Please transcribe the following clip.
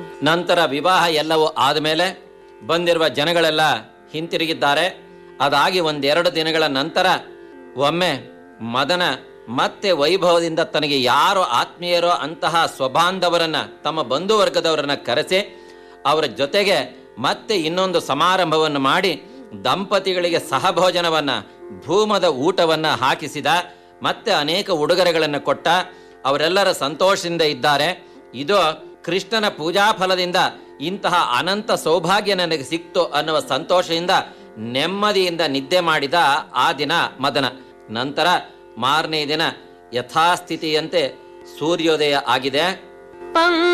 ನಂತರ ವಿವಾಹ ಎಲ್ಲವೂ ಆದಮೇಲೆ ಬಂದಿರುವ ಜನಗಳೆಲ್ಲ ಹಿಂತಿರುಗಿದ್ದಾರೆ ಅದಾಗಿ ಒಂದೆರಡು ದಿನಗಳ ನಂತರ ಒಮ್ಮೆ ಮದನ ಮತ್ತೆ ವೈಭವದಿಂದ ತನಗೆ ಯಾರು ಆತ್ಮೀಯರೋ ಅಂತಹ ಸ್ವಬಾಂಧವರನ್ನ ತಮ್ಮ ಬಂಧುವರ್ಗದವರನ್ನ ಕರೆಸಿ ಅವರ ಜೊತೆಗೆ ಮತ್ತೆ ಇನ್ನೊಂದು ಸಮಾರಂಭವನ್ನು ಮಾಡಿ ದಂಪತಿಗಳಿಗೆ ಸಹಭೋಜನವನ್ನ ಭೂಮದ ಊಟವನ್ನ ಹಾಕಿಸಿದ ಮತ್ತೆ ಅನೇಕ ಉಡುಗೊರೆಗಳನ್ನು ಕೊಟ್ಟ ಅವರೆಲ್ಲರ ಸಂತೋಷದಿಂದ ಇದ್ದಾರೆ ಇದು ಕೃಷ್ಣನ ಪೂಜಾ ಫಲದಿಂದ ಇಂತಹ ಅನಂತ ಸೌಭಾಗ್ಯ ನನಗೆ ಸಿಕ್ತು ಅನ್ನುವ ಸಂತೋಷದಿಂದ ನೆಮ್ಮದಿಯಿಂದ ನಿದ್ದೆ ಮಾಡಿದ ಆ ದಿನ ಮದನ ನಂತರ ಮಾರನೇ ದಿನ ಯಥಾಸ್ಥಿತಿಯಂತೆ ಸೂರ್ಯೋದಯ ಆಗಿದೆ ಪಂ